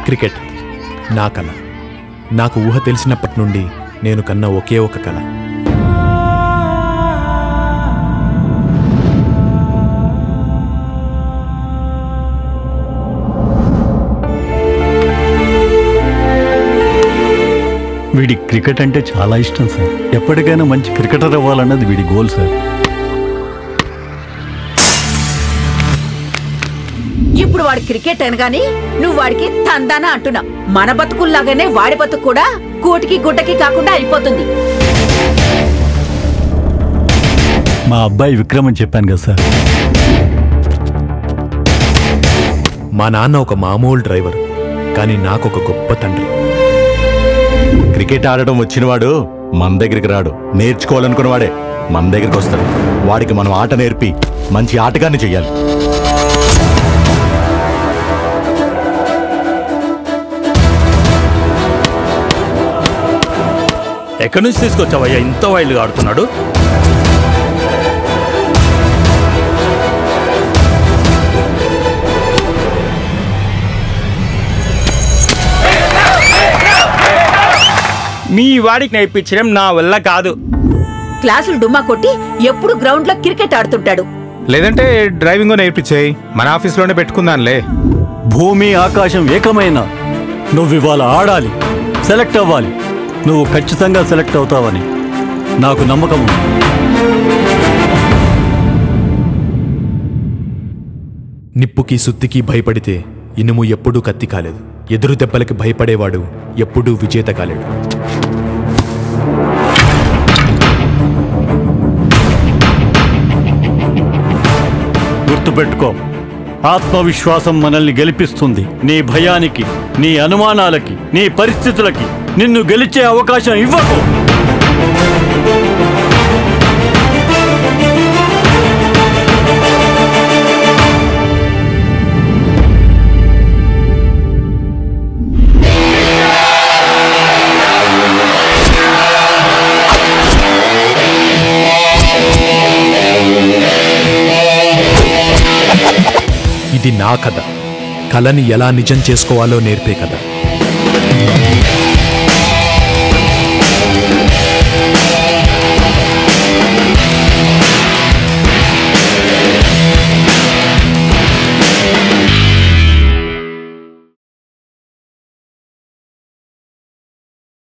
cricket నా కళ నాకు ఊహ తెలిసినప్పటి నుండి నేను కన్న ఒకే ఒక కళ వీడి క్రికెట్ అంటే చాలా ఇష్టం సార్ ఎప్పటికైనా మంచి క్రికెటర్ అవ్వాలన్నది వీడి గోల్ సార్ ఇప్పుడు వాడు క్రికెట్ అనగాని నువ్వు వాడికి తందానా అంటున్నావు మన బతుకుల్లాగానే వాడి బతుకు కూడా కూటికి గుడ్డకి కాకుండా అయిపోతుంది మా అబ్బాయి విక్రమ్ అని చెప్పాను కదా సార్ మా నాన్న ఒక మామూలు డ్రైవర్ కానీ నాకు ఒక గొప్ప తండ్రి క్రికెట్ ఆడడం వచ్చినవాడు మన దగ్గరికి రాడు నేర్చుకోవాలనుకున్నవాడే మన దగ్గరికి వస్తాడు వాడికి మనం ఆట నేర్పి మంచి ఆటగాన్ని చెయ్యాలి ఎక్కడి నుంచి తీసుకొచ్చావయ్యా ఇంత వైల్డ్గా ఆడుతున్నాడు మీ వాడికి నేర్పించడం నా వల్ల కాదు క్లాసులు డుమ్మా కొట్టి ఎప్పుడు గ్రౌండ్ లో క్రికెట్ ఆడుతుంటాడు లేదంటే డ్రైవింగ్ నేర్పించేయి మన ఆఫీస్లోనే పెట్టుకుందాంలే భూమి ఆకాశం ఏకమైన నువ్వు ఇవాళ ఆడాలి సెలెక్ట్ అవ్వాలి నువ్వు ఖచ్చితంగా సెలెక్ట్ అవుతావని నాకు నమ్మకం ఉంది నిప్పుకి సుత్తికి భయపడితే ఇనుము ఎప్పుడూ కత్తి కాలేదు ఎదురు దెబ్బలకి భయపడేవాడు ఎప్పుడూ విజేత కాలేడు గుర్తుపెట్టుకో ఆత్మవిశ్వాసం మనల్ని గెలిపిస్తుంది నీ భయానికి నీ అనుమానాలకి నీ పరిస్థితులకి నిన్ను గెలిచే అవకాశం ఇవ్వకు ఇది నా కథ కళని ఎలా నిజం చేసుకోవాలో నేర్పే కథ